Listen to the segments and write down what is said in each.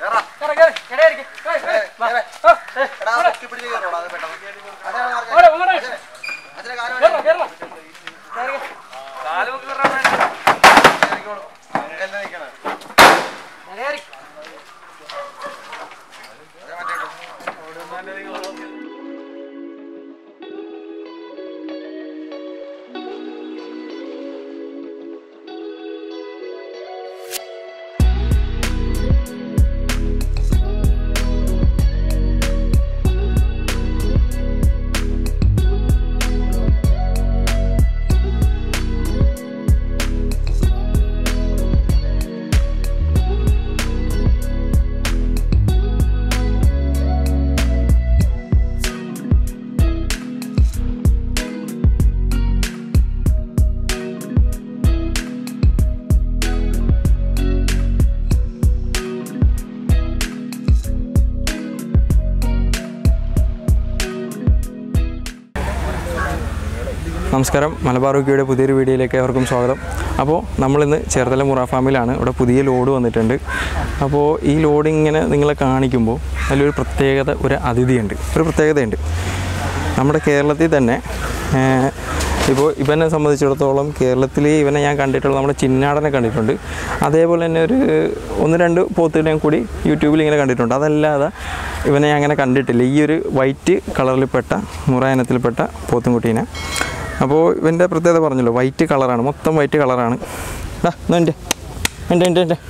നമസ്കാരം മലബാർ റുക്കിയുടെ പുതിയൊരു വീഡിയോയിലേക്ക് അവർക്കും സ്വാഗതം അപ്പോൾ നമ്മളിന്ന് ചേർത്തല മുറ ഫാമിലാണ് ഇവിടെ പുതിയ ലോഡ് വന്നിട്ടുണ്ട് അപ്പോൾ ഈ ലോഡ് ഇങ്ങനെ നിങ്ങളെ കാണിക്കുമ്പോൾ അതിലൊരു പ്രത്യേകത ഒരു അതിഥിയുണ്ട് ഒരു പ്രത്യേകതയുണ്ട് നമ്മുടെ കേരളത്തിൽ തന്നെ ഏഹ്, ഇപ്പോൾ ഇവനെ സംബന്ധിച്ചിടത്തോളം കേരളത്തിൽ ഇവനെ ഞാൻ കണ്ടിട്ടുള്ള നമ്മുടെ ചിന്നാടനെ കണ്ടിട്ടുണ്ട് അതേപോലെ തന്നെ ഒരു ഒന്ന് രണ്ട് പോത്തുകളെയും കൂടി യൂട്യൂബിൽ ഇങ്ങനെ കണ്ടിട്ടുണ്ട് അതല്ലാതെ ഇവനെ ഞാൻ അങ്ങനെ കണ്ടിട്ടില്ല ഈ ഒരു വൈറ്റ് കളറിൽപ്പെട്ട മുറ ഇനത്തിൽപ്പെട്ട പോത്തുംകുട്ടീനെ അപ്പോൾ ഇവൻ്റെ പ്രത്യേകത പറഞ്ഞല്ലോ വൈറ്റ് കളറാണ് മൊത്തം വൈറ്റ് കളറാണ് ഡാ എൻ്റെ എൻ്റെ എൻ്റെ എൻ്റെ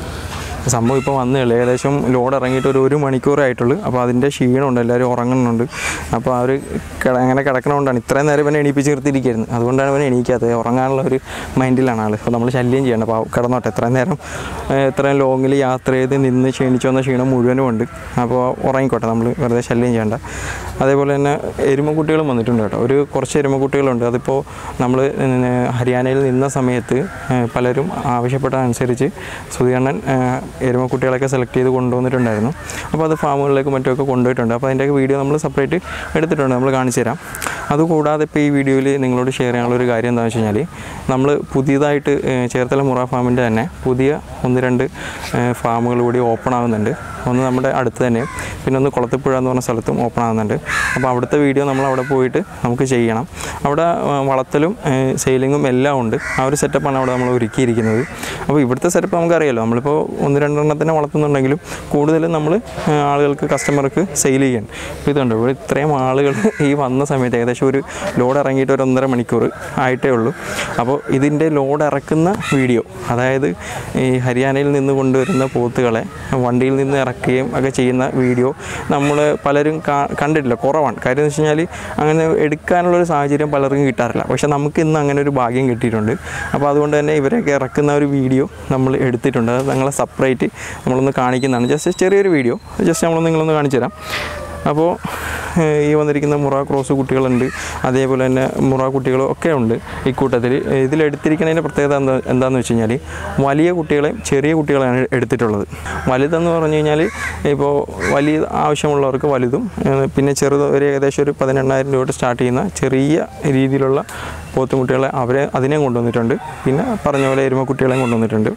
സംഭവം ഇപ്പോൾ വന്നേ ഉള്ളൂ ഏകദേശം ലോഡ് ഇറങ്ങിയിട്ട് ഒരു ഒരു മണിക്കൂറേ ആയിട്ടുള്ളൂ അപ്പോൾ അതിൻ്റെ ക്ഷീണമുണ്ട് എല്ലാവരും ഉറങ്ങുന്നുണ്ട് അപ്പോൾ അവർ കിട അങ്ങനെ കിടക്കണതുകൊണ്ടാണ് ഇത്രയും നേരം ഇവനെ എണീപ്പിച്ച് നിർത്തിയിരിക്കുന്നത് അതുകൊണ്ടാണ് ഇവനെ എണീക്കാത്തത് ഉറങ്ങാനുള്ള ഒരു മൈൻഡിലാണ് ആൾ അപ്പോൾ നമ്മൾ ശല്യം ചെയ്യണം അപ്പോൾ കിടന്നോട്ടെ എത്രയും നേരം ഏഹ്, ഇത്രയും ലോങ്ങിൽ യാത്ര ചെയ്ത് നിന്ന് ക്ഷീണിച്ചു വന്ന ക്ഷീണം മുഴുവനും ഉണ്ട് അപ്പോൾ ഉറങ്ങിക്കോട്ടെ നമ്മൾ വെറുതെ ശല്യം ചെയ്യേണ്ട അതേപോലെ തന്നെ എരുമക്കുട്ടികളും വന്നിട്ടുണ്ട് കേട്ടോ ഒരു കുറച്ച് എരുമക്കുട്ടികളുണ്ട് അതിപ്പോൾ നമ്മൾ ഹരിയാനയിൽ നിന്ന സമയത്ത് ഏഹ്, പലരും ആവശ്യപ്പെട്ട അനുസരിച്ച് സുധീർണൻ എരുമക്കുട്ടികളൊക്കെ സെലക്ട് ചെയ്ത് കൊണ്ടുവന്നിട്ടുണ്ടായിരുന്നു അപ്പോൾ അത് ഫാമുകളിലേക്ക് മറ്റുമൊക്കെ കൊണ്ടുപോയിട്ടുണ്ട് അപ്പോൾ അതിൻ്റെയൊക്കെ വീഡിയോ നമ്മൾ സെപ്പറേറ്റ് എടുത്തിട്ടുണ്ട് നമ്മൾ കാണിച്ചു തരാം അതുകൂടാതെ ഇപ്പോൾ ഈ വീഡിയോയിൽ നിങ്ങളോട് ഷെയർ ചെയ്യാനുള്ള ഒരു കാര്യം എന്താണെന്ന് വെച്ച് കഴിഞ്ഞാൽ നമ്മൾ പുതിയതായിട്ട് ഏഹ്, ചേർത്തല മുറ ഫാമിൻ്റെ തന്നെ പുതിയ ഒന്ന് രണ്ട് ഏഹ്, ഫാമുകൾ കൂടി ഓപ്പൺ ആവുന്നുണ്ട് ഒന്ന് നമ്മുടെ അടുത്ത് തന്നെയും പിന്നെ ഒന്ന് കുളത്തിപ്പുഴ എന്ന് പറഞ്ഞ സ്ഥലത്തും ഓപ്പൺ ആകുന്നുണ്ട് അപ്പോൾ അവിടുത്തെ വീഡിയോ നമ്മൾ അവിടെ പോയിട്ട് നമുക്ക് ചെയ്യണം അവിടെ ആ, വളർത്തലും സെയിലിങ്ങും എല്ലാം ഉണ്ട് ആ ഒരു സെറ്റപ്പാണ് അവിടെ നമ്മൾ ഒരുക്കിയിരിക്കുന്നത് അപ്പോൾ ഇവിടുത്തെ സെറ്റപ്പ് നമുക്കറിയാലോ നമ്മളിപ്പോൾ ഒന്ന് രണ്ടെണ്ണത്തിനെ വളർത്തുന്നുണ്ടെങ്കിലും കൂടുതലും നമ്മൾ ആ, ആളുകൾക്ക് കസ്റ്റമർക്ക് സെയിൽ ചെയ്യണം ഇപ്പോൾ ഇതുണ്ട് ഇവിടെ ഇത്രയും ആളുകൾ ഈ വന്ന സമയത്ത് ഏകദേശം ഒരു ലോഡ് ഇറങ്ങിയിട്ട് ഒരു ഒന്നര മണിക്കൂർ ആയിട്ടേ ഉള്ളൂ അപ്പോൾ ഇതിൻ്റെ ലോഡ് ഇറക്കുന്ന വീഡിയോ അതായത് ഈ ഹരിയാനയിൽ നിന്ന് കൊണ്ടുവരുന്ന പോത്തുകളെ വണ്ടിയിൽ നിന്ന് ഇറക്കുകയും ഒക്കെ ചെയ്യുന്ന വീഡിയോ നമ്മൾ പലരും കാ- കണ്ടിട്ടില്ല കുറവാണ് കാര്യം എന്ന് വെച്ച് കഴിഞ്ഞാൽ അങ്ങനെ എടുക്കാനുള്ളൊരു സാഹചര്യം പലർക്കും കിട്ടാറില്ല പക്ഷെ നമുക്ക് ഇന്ന് അങ്ങനെ ഒരു ഭാഗ്യം കിട്ടിയിട്ടുണ്ട് അപ്പോൾ അതുകൊണ്ട് തന്നെ ഇവരെയൊക്കെ ഇറക്കുന്ന ഒരു വീഡിയോ നമ്മൾ എടുത്തിട്ടുണ്ട് അത് ഞങ്ങളെ സെപ്പറേറ്റ് നമ്മളൊന്ന് കാണിക്കുന്നതാണ് ജസ്റ്റ് ചെറിയൊരു വീഡിയോ ജസ്റ്റ് നമ്മളൊന്ന് നിങ്ങളൊന്ന് കാണിച്ചു തരാം അപ്പോൾ ഏഹ്, ഈ വന്നിരിക്കുന്ന മുറ ക്രോസ് കുട്ടികളുണ്ട് അതേപോലെ തന്നെ മുറ കുട്ടികളും ഒക്കെ ഉണ്ട് ഇക്കൂട്ടത്തിൽ ഇതിലെടുത്തിരിക്കുന്നതിൻ്റെ പ്രത്യേകത എന്താ എന്താണെന്ന് വെച്ച് കഴിഞ്ഞാൽ വലിയ കുട്ടികളെയും ചെറിയ കുട്ടികളെയാണ് എടുത്തിട്ടുള്ളത് വലുതെന്ന് പറഞ്ഞു കഴിഞ്ഞാൽ ഇപ്പോൾ വലിയ ആവശ്യമുള്ളവർക്ക് വലുതും ഏഹ്, പിന്നെ ചെറുത് ഒരു ഏകദേശം ഒരു പതിനെണ്ണായിരം രൂപ തൊട്ട് സ്റ്റാർട്ട് ചെയ്യുന്ന ചെറിയ രീതിയിലുള്ള പോത്തുകുട്ടികളെ അവരെ അതിനെയും കൊണ്ടുവന്നിട്ടുണ്ട് പിന്നെ പറഞ്ഞ പോലെ എരുമക്കുട്ടികളെയും കൊണ്ടുവന്നിട്ടുണ്ട്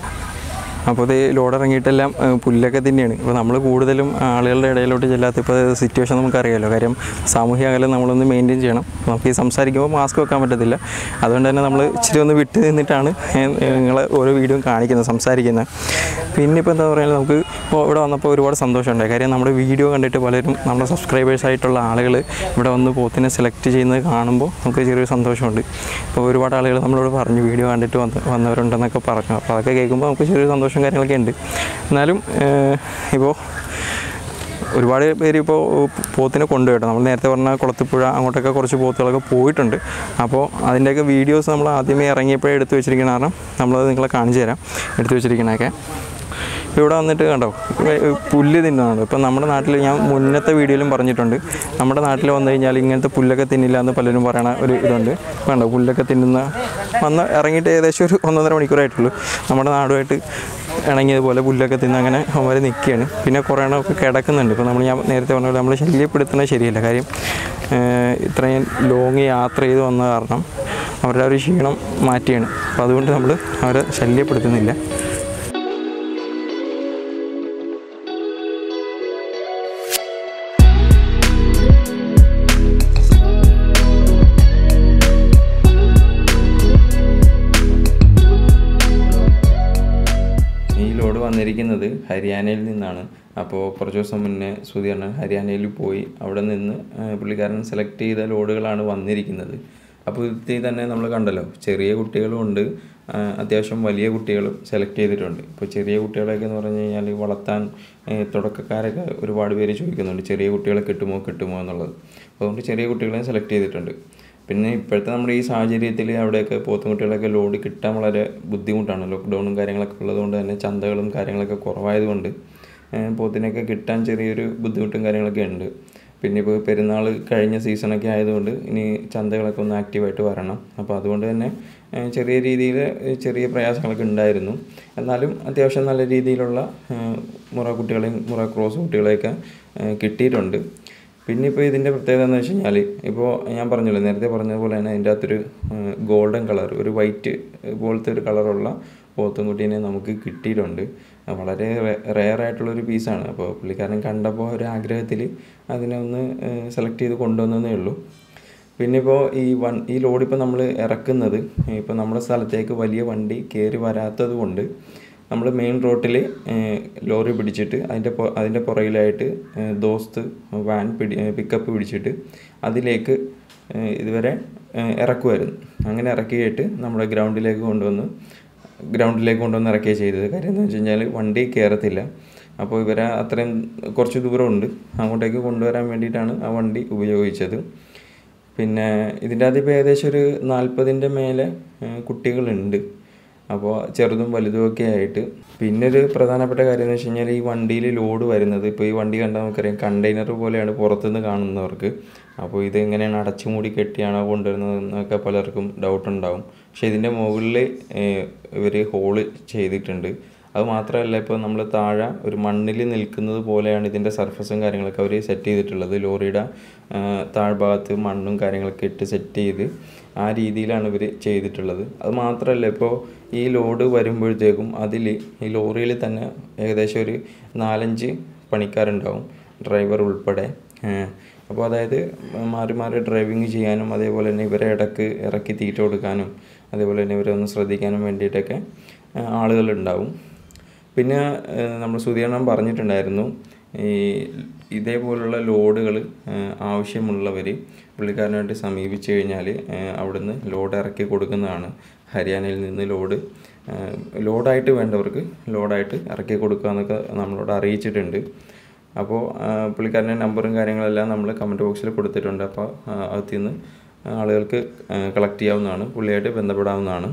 അപ്പോൾ ഇത് ലോഡ് ഇറങ്ങിയിട്ടെല്ലാം ഏഹ്, പുല്ലൊക്കെ തന്നെയാണ് ഇപ്പോൾ നമ്മൾ കൂടുതലും ആളുകളുടെ ഇടയിലോട്ട് ചെല്ലാത്ത ഇപ്പോൾ സിറ്റുവേഷൻ നമുക്കറിയാമല്ലോ കാര്യം സാമൂഹ്യ അകലം നമ്മളൊന്ന് മെയിൻറ്റെയിൻ ചെയ്യണം നമുക്ക് ഈ സംസാരിക്കുമ്പോൾ മാസ്ക് വെക്കാൻ പറ്റത്തില്ല അതുകൊണ്ട് തന്നെ നമ്മൾ ഇച്ചിരി ഒന്ന് വിട്ട് നിന്നിട്ടാണ് നിങ്ങൾ ഓരോ വീഡിയോ കാണിക്കുന്നത് സംസാരിക്കുന്നത് പിന്നെ ഇപ്പോൾ എന്താ പറയുക നമുക്ക് ഇപ്പോൾ ഇവിടെ വന്നപ്പോൾ ഒരുപാട് സന്തോഷമുണ്ടായി കാര്യം നമ്മുടെ വീഡിയോ കണ്ടിട്ട് പലരും നമ്മുടെ സബ്സ്ക്രൈബേഴ്സ് ആയിട്ടുള്ള ആളുകൾ ഇവിടെ വന്ന് പോത്തിനെ സെലക്ട് ചെയ്യുന്നത് കാണുമ്പോൾ നമുക്ക് ചെറിയൊരു സന്തോഷമുണ്ട് ഇപ്പോൾ ഒരുപാട് ആളുകൾ നമ്മളോട് പറഞ്ഞു വീഡിയോ കണ്ടിട്ട് വന്ന് വന്നവരുണ്ടെന്നൊക്കെ പറഞ്ഞു അപ്പോൾ അതൊക്കെ കേൾക്കുമ്പോൾ നമുക്ക് ചെറിയൊരു സന്തോഷം കാര്യങ്ങളൊക്കെ ഉണ്ട് എന്നാലും ഏഹ്, ഇപ്പോൾ ഒരുപാട് പേര് ഇപ്പോൾ പോത്തിനെ കൊണ്ടുപോയിട്ടോ നമ്മൾ നേരത്തെ പറഞ്ഞ കുളത്തിപ്പുഴ അങ്ങോട്ടൊക്കെ കുറച്ച് പോത്തുകളൊക്കെ പോയിട്ടുണ്ട് അപ്പോൾ അതിൻ്റെയൊക്കെ വീഡിയോസ് നമ്മൾ ആദ്യമേ ഇറങ്ങിയപ്പോഴേ എടുത്തു വെച്ചിരിക്കുന്ന കാരണം നമ്മളത് നിങ്ങളെ കാണിച്ചു തരാം എടുത്തു വെച്ചിരിക്കണതൊക്കെ ഇപ്പോൾ ഇവിടെ വന്നിട്ട് കണ്ടോ ഇവ- പുല്ല് തിന്നുന്നുണ്ട് ഇപ്പം നമ്മുടെ നാട്ടിൽ ഞാൻ മുന്നത്തെ വീഡിയോയിലും പറഞ്ഞിട്ടുണ്ട് നമ്മുടെ നാട്ടിൽ വന്നു കഴിഞ്ഞാൽ ഇങ്ങനത്തെ പുല്ലൊക്കെ തിന്നില്ല എന്ന് പലരും പറയണ ഒരു ഇതുണ്ട് കണ്ടോ പുല്ലൊക്കെ തിന്നുന്ന വന്ന് ഇറങ്ങിയിട്ട് ഏകദേശം ഒരു ഒന്നൊന്നര മണിക്കൂറായിട്ടുള്ളൂ നമ്മുടെ നാടുമായിട്ട് ഇണങ്ങിയതുപോലെ പുല്ലൊക്കെ തിന്ന് അങ്ങനെ അവരെ നിൽക്കുകയാണ് പിന്നെ കുറേ എണ്ണമൊക്കെ കിടക്കുന്നുണ്ട് ഇപ്പോൾ നമ്മൾ ഞാൻ നേരത്തെ പറഞ്ഞ പോലെ നമ്മൾ ശല്യപ്പെടുത്തുന്നത് ശരിയല്ല കാര്യം ഏഹ്, ഇത്രയും ലോങ് യാത്ര ചെയ്ത് വന്ന കാരണം അവരുടെ ആ ഒരു ക്ഷീണം മാറ്റിയാണ് അപ്പോൾ അതുകൊണ്ട് നമ്മൾ അവരെ ശല്യപ്പെടുത്തുന്നില്ല ലോഡ് വന്നിരിക്കുന്നത് ഹരിയാനയിൽ നിന്നാണ് അപ്പോൾ കുറച്ച് ദിവസം മുന്നേ സുധീർണൻ ഹരിയാനയിൽ പോയി അവിടെ നിന്ന് ആ, പുള്ളിക്കാരൻ സെലക്ട് ചെയ്ത ലോഡുകളാണ് വന്നിരിക്കുന്നത് അപ്പോൾ ഇതിൽ തന്നെ നമ്മൾ കണ്ടല്ലോ ചെറിയ കുട്ടികളും ഉണ്ട് ആ, അത്യാവശ്യം വലിയ കുട്ടികളും സെലക്ട് ചെയ്തിട്ടുണ്ട് ഇപ്പോൾ ചെറിയ കുട്ടികളൊക്കെ എന്ന് പറഞ്ഞു കഴിഞ്ഞാൽ വളർത്താൻ ഏ, തുടക്കക്കാരൊക്കെ ഒരുപാട് പേര് ചോദിക്കുന്നുണ്ട് ചെറിയ കുട്ടികളെ കിട്ടുമോ കിട്ടുമോ എന്നുള്ളത് അതുകൊണ്ട് ചെറിയ കുട്ടികളെ സെലക്ട് ചെയ്തിട്ടുണ്ട് പിന്നെ ഇപ്പോഴത്തെ നമ്മുടെ ഈ സാഹചര്യത്തിൽ അവിടെയൊക്കെ പോത്തുകുട്ടികളൊക്കെ ലോഡ് കിട്ടാൻ വളരെ ബുദ്ധിമുട്ടാണ് ലോക്ക്ഡൗണും കാര്യങ്ങളൊക്കെ ഉള്ളതുകൊണ്ട് തന്നെ ചന്തകളും കാര്യങ്ങളൊക്കെ കുറവായതുകൊണ്ട് ഏഹ് പോത്തിനൊക്കെ കിട്ടാൻ ചെറിയൊരു ബുദ്ധിമുട്ടും കാര്യങ്ങളൊക്കെ ഉണ്ട് പിന്നെ ഇപ്പോൾ പെരുന്നാൾ കഴിഞ്ഞ സീസണൊക്കെ ആയതുകൊണ്ട് ഇനി ചന്തകളൊക്കെ ഒന്ന് ആക്റ്റീവായിട്ട് വരണം അപ്പോൾ അതുകൊണ്ട് തന്നെ ഏഹ് ചെറിയ രീതിയിൽ ചെറിയ പ്രയാസങ്ങളൊക്കെ ഉണ്ടായിരുന്നു എന്നാലും അത്യാവശ്യം നല്ല രീതിയിലുള്ള ഏഹ് മുറ കുട്ടികളെയും മുറ ക്രോസ് കുട്ടികളെയൊക്കെ ഏഹ് കിട്ടിയിട്ടുണ്ട് പിന്നെ ഇപ്പോൾ ഇതിൻ്റെ പ്രത്യേകത എന്ന് വെച്ച് കഴിഞ്ഞാൽ ഇപ്പോൾ ഞാൻ പറഞ്ഞല്ലോ നേരത്തെ പറഞ്ഞ പോലെ തന്നെ അതിൻ്റെ അകത്തൊരു ഗോൾഡൻ കളർ ഒരു വൈറ്റ് പോലത്തെ ഒരു കളറുള്ള പോത്തുംകുട്ടീനെ നമുക്ക് കിട്ടിയിട്ടുണ്ട് അത് വളരെ റെയർ ആയിട്ടുള്ളൊരു പീസാണ് അപ്പോൾ പുള്ളിക്കാരൻ കണ്ടപ്പോൾ ഒരു ആഗ്രഹത്തിൽ അതിനെ ഒന്ന് സെലക്ട് ചെയ്ത് കൊണ്ടുവന്നതേ ഉള്ളൂ പിന്നെ ഇപ്പോൾ ഈ വൺ ഈ ലോഡ് ഇപ്പോൾ നമ്മൾ ഇറക്കുന്നത് ഇപ്പോൾ നമ്മുടെ സ്ഥലത്തേക്ക് വലിയ വണ്ടി കയറി വരാത്തത് കൊണ്ട് നമ്മൾ മെയിൻ റോട്ടിൽ ലോറി പിടിച്ചിട്ട് അതിൻ്റെ പൊ- അതിൻ്റെ പുറകിലായിട്ട് ഏഹ്, ദോസ്ത് വാൻ പിടി പിക്കപ്പ് പിടിച്ചിട്ട് അതിലേക്ക് ഏഹ്, ഇതുവരെ ഏഹ്, ഇറക്കുമായിരുന്നു അങ്ങനെ ഇറക്കിയിട്ട് നമ്മുടെ ഗ്രൗണ്ടിലേക്ക് കൊണ്ടുവന്ന് ഗ്രൗണ്ടിലേക്ക് കൊണ്ടുവന്ന് ഇറക്കുകയാണ് ചെയ്തത് കാര്യം എന്ന് വെച്ച് കഴിഞ്ഞാൽ വണ്ടി കയറത്തില്ല അപ്പോൾ ഇവരെ അത്രയും കുറച്ച് ദൂരമുണ്ട് അങ്ങോട്ടേക്ക് കൊണ്ടുവരാൻ വേണ്ടിയിട്ടാണ് ആ വണ്ടി ഉപയോഗിച്ചത് പിന്നെ ഇതിൻ്റെ അകത്ത് ഇപ്പോൾ ഏകദേശം ഒരു നാൽപ്പതിൻ്റെ മേലെ ഏഹ്, കുട്ടികളുണ്ട് അപ്പോൾ ചെറുതും വലുതും ഒക്കെ ആയിട്ട് പിന്നെ ഒരു പ്രധാനപ്പെട്ട കാര്യം എന്ന് വെച്ച് കഴിഞ്ഞാൽ ഈ വണ്ടിയിൽ ലോഡ് വരുന്നത് ഇപ്പോൾ ഈ വണ്ടി കണ്ടാൽ നമുക്കറിയാം കണ്ടെയ്നർ പോലെയാണ് പുറത്തുനിന്ന് കാണുന്നവർക്ക് അപ്പോൾ ഇത് എങ്ങനെയാണ് അടച്ചു മൂടി കെട്ടിയാണോ കൊണ്ടുവരുന്നത് എന്നൊക്കെ പലർക്കും ഡൗട്ട് ഉണ്ടാവും പക്ഷേ ഇതിൻ്റെ മുകളിൽ ഇവർ ഹോള് ചെയ്തിട്ടുണ്ട് അത് മാത്രമല്ല ഇപ്പോൾ നമ്മൾ താഴെ ഒരു മണ്ണിൽ നിൽക്കുന്നത് പോലെയാണ് ഇതിൻ്റെ സർഫസും കാര്യങ്ങളൊക്കെ അവർ സെറ്റ് ചെയ്തിട്ടുള്ളത് ലോറിയുടെ ആ, താഴ്ഭാഗത്ത് മണ്ണും കാര്യങ്ങളൊക്കെ ഇട്ട് സെറ്റ് ചെയ്ത് ആ രീതിയിലാണ് ഇവർ ചെയ്തിട്ടുള്ളത് അത് മാത്രമല്ല ഇപ്പോൾ ഈ ലോഡ് വരുമ്പോഴത്തേക്കും അതിൽ ഈ ലോറിയിൽ തന്നെ ഏകദേശം ഒരു നാലഞ്ച് പണിക്കാരുണ്ടാവും ഡ്രൈവർ ഉൾപ്പെടെ അപ്പോൾ അതായത് മാറി മാറി ഡ്രൈവിങ് ചെയ്യാനും അതേപോലെ തന്നെ ഇവരെ ഇടക്ക് ഇറക്കി തീറ്റ കൊടുക്കാനും അതേപോലെ തന്നെ ഇവരെ ഒന്ന് ശ്രദ്ധിക്കാനും വേണ്ടിയിട്ടൊക്കെ ആ, ആളുകളുണ്ടാവും പിന്നെ നമ്മൾ സുധീർണം പറഞ്ഞിട്ടുണ്ടായിരുന്നു ഈ ഇതേപോലുള്ള ലോഡുകൾ ആവശ്യമുള്ളവർ പുള്ളിക്കാരനായിട്ട് സമീപിച്ചു കഴിഞ്ഞാൽ അവിടുന്ന് ലോഡ് ഇറക്കി കൊടുക്കുന്നതാണ് ഹരിയാനയിൽ നിന്ന് ലോഡ് ലോഡായിട്ട് വേണ്ടവർക്ക് ലോഡായിട്ട് ഇറക്കി കൊടുക്കുക എന്നൊക്കെ നമ്മളോട് അറിയിച്ചിട്ടുണ്ട് അപ്പോൾ പുള്ളിക്കാരൻ്റെ നമ്പറും കാര്യങ്ങളെല്ലാം നമ്മൾ കമൻറ്റ് ബോക്സിൽ കൊടുത്തിട്ടുണ്ട് അപ്പോൾ അകത്തു നിന്ന് ആളുകൾക്ക് കളക്ട് ചെയ്യാവുന്നതാണ് പുള്ളിയായിട്ട് ബന്ധപ്പെടാവുന്നതാണ്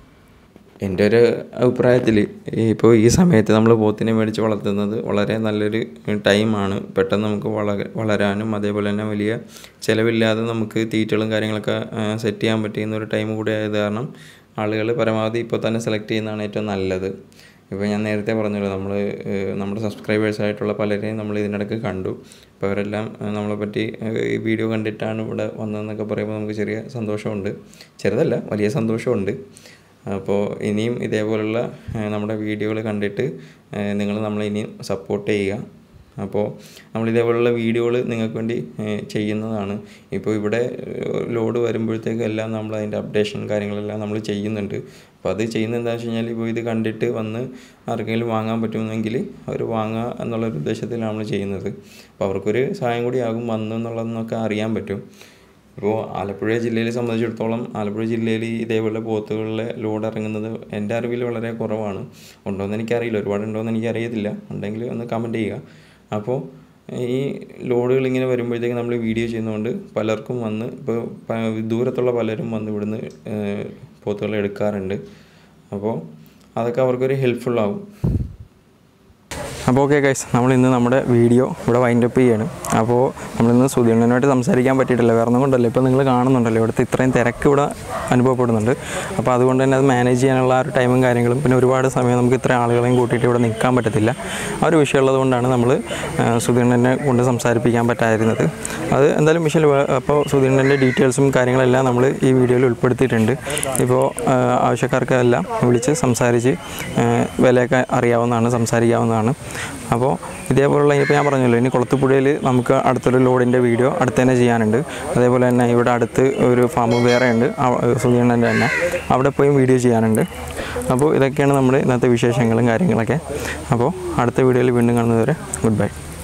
എൻ്റെ ഒരു അഭിപ്രായത്തിൽ ഇപ്പോൾ ഈ സമയത്ത് നമ്മൾ പോത്തിനെ മേടിച്ച് വളർത്തുന്നത് വളരെ നല്ലൊരു ടൈമാണ് പെട്ടെന്ന് നമുക്ക് വള വളരാനും അതേപോലെ തന്നെ വലിയ ചിലവില്ലാതെ നമുക്ക് തീറ്റകളും കാര്യങ്ങളൊക്കെ സെറ്റ് ചെയ്യാൻ പറ്റുന്ന ഒരു ടൈം കൂടി ആയത് കാരണം ആളുകൾ പരമാവധി ഇപ്പോൾ തന്നെ സെലക്ട് ചെയ്യുന്നതാണ് ഏറ്റവും നല്ലത് ഇപ്പോൾ ഞാൻ നേരത്തെ പറഞ്ഞല്ലോ നമ്മൾ നമ്മുടെ സബ്സ്ക്രൈബേഴ്സ് ആയിട്ടുള്ള പലരെയും നമ്മൾ ഇതിനിടയ്ക്ക് കണ്ടു അപ്പോൾ അവരെല്ലാം ഏഹ്, നമ്മളെ പറ്റി ഏഹ്, ഈ വീഡിയോ കണ്ടിട്ടാണ് ഇവിടെ വന്നതെന്നൊക്കെ പറയുമ്പോൾ നമുക്ക് ചെറിയ സന്തോഷമുണ്ട് ചെറുതല്ല വലിയ സന്തോഷമുണ്ട് അപ്പോൾ ഇനിയും ഇതേപോലുള്ള ഏഹ്, നമ്മുടെ വീഡിയോകൾ കണ്ടിട്ട് നിങ്ങൾ നമ്മളെ ഇനിയും സപ്പോർട്ട് ചെയ്യുക അപ്പോൾ നമ്മൾ ഇതേപോലുള്ള വീഡിയോകൾ നിങ്ങൾക്ക് വേണ്ടി ഏഹ്, ചെയ്യുന്നതാണ് ഇപ്പോൾ ഇവിടെ ലോഡ് വരുമ്പോഴത്തേക്കും എല്ലാം നമ്മൾ അതിൻ്റെ അപ്ഡേഷൻ കാര്യങ്ങളെല്ലാം നമ്മൾ ചെയ്യുന്നുണ്ട് അപ്പോൾ അത് ചെയ്യുന്നത് എന്താണെന്ന് വെച്ച് കഴിഞ്ഞാൽ ഇപ്പോൾ ഇത് കണ്ടിട്ട് വന്ന് ആർക്കെങ്കിലും വാങ്ങാൻ പറ്റുമെങ്കിൽ അവർ വാങ്ങുക എന്നുള്ളൊരു ഉദ്ദേശത്തിലാണ് നമ്മൾ ചെയ്യുന്നത് അപ്പോൾ അവർക്കൊരു സഹായം കൂടി ആകും വന്നു എന്നുള്ളതെന്നൊക്കെ അറിയാൻ പറ്റും ഇപ്പോൾ ആലപ്പുഴ ജില്ലയെ സംബന്ധിച്ചിടത്തോളം ആലപ്പുഴ ജില്ലയിൽ ഇതേപോലെ പോത്തുകളിലെ ലോഡ് ഇറങ്ങുന്നത് എൻ്റെ അറിവിൽ വളരെ കുറവാണ് ഉണ്ടോയെന്ന് എനിക്കറിയില്ല ഒരുപാടുണ്ടോയെന്ന് എനിക്കറിയത്തില്ല ഉണ്ടെങ്കിൽ ഒന്ന് കമൻറ്റ് ചെയ്യുക അപ്പോൾ ഈ ലോഡുകൾ ഇങ്ങനെ വരുമ്പോഴത്തേക്ക് നമ്മൾ വീഡിയോ ചെയ്യുന്നതുകൊണ്ട് പലർക്കും വന്ന് ഇപ്പോൾ പ- ദൂരത്തുള്ള പലരും വന്ന് ഇവിടുന്ന് ഏഹ്, പോത്തുകൾ എടുക്കാറുണ്ട് അപ്പോൾ അതൊക്കെ അവർക്കൊരു ഹെൽപ്ഫുൾ ആവും അപ്പോൾ ഓക്കെ ഗൈസ് നമ്മൾ ഇന്ന് നമ്മുടെ വീഡിയോ ഇവിടെ വൈൻഡ് അപ്പ് ചെയ്യാണ് അപ്പോൾ നമ്മളിന്ന് സുധീണ്ണനുമായിട്ട് സംസാരിക്കാൻ പറ്റിയിട്ടില്ല വേറെ ഒന്നും കൊണ്ടല്ല ഇപ്പോൾ നിങ്ങൾ കാണുന്നുണ്ടല്ലോ ഇവിടുത്തെ ഇത്രയും തിരക്ക് ഇവിടെ അനുഭവപ്പെടുന്നുണ്ട് അപ്പോൾ അതുകൊണ്ട് തന്നെ അത് മാനേജ് ചെയ്യാനുള്ള ആ ഒരു ടൈമും കാര്യങ്ങളും പിന്നെ ഒരുപാട് സമയം നമുക്ക് ഇത്ര ആളുകളെയും കൂട്ടിയിട്ട് ഇവിടെ നിൽക്കാൻ പറ്റത്തില്ല ആ ഒരു വിഷയമുള്ളത് കൊണ്ടാണ് നമ്മൾ സുധീണ്ണനെ കൊണ്ട് സംസാരിപ്പിക്കാൻ പറ്റാതിരുന്നത് അത് എന്തായാലും വിഷയം അപ്പോൾ സുധീണ്ണൻ്റെ ഡീറ്റെയിൽസും കാര്യങ്ങളെല്ലാം നമ്മൾ ഈ വീഡിയോയിൽ ഉൾപ്പെടുത്തിയിട്ടുണ്ട് ഇപ്പോൾ ആവശ്യക്കാർക്ക് എല്ലാം വിളിച്ച് സംസാരിച്ച് ആ, വിലയൊക്കെ അറിയാവുന്നതാണ് സംസാരിക്കാവുന്നതാണ് അപ്പോൾ ഇതേപോലുള്ള ഇപ്പോൾ ഞാൻ പറഞ്ഞല്ലോ ഇനി കുളത്തുപുഴയിൽ നമുക്ക് അടുത്തൊരു ലോഡിൻ്റെ വീഡിയോ അടുത്ത് തന്നെ ചെയ്യാനുണ്ട് അതേപോലെ തന്നെ ഇവിടെ അടുത്ത് ഒരു ഫാം വേറെ ഉണ്ട് സുധീണ്ണൻ്റെ തന്നെ അവിടെ പോയി വീഡിയോ ചെയ്യാനുണ്ട് അപ്പോൾ ഇതൊക്കെയാണ് നമ്മുടെ ഇന്നത്തെ വിശേഷങ്ങളും കാര്യങ്ങളൊക്കെ അപ്പോൾ അടുത്ത വീഡിയോയിൽ വീണ്ടും കാണുന്നതുവരെ ഗുഡ് ബൈ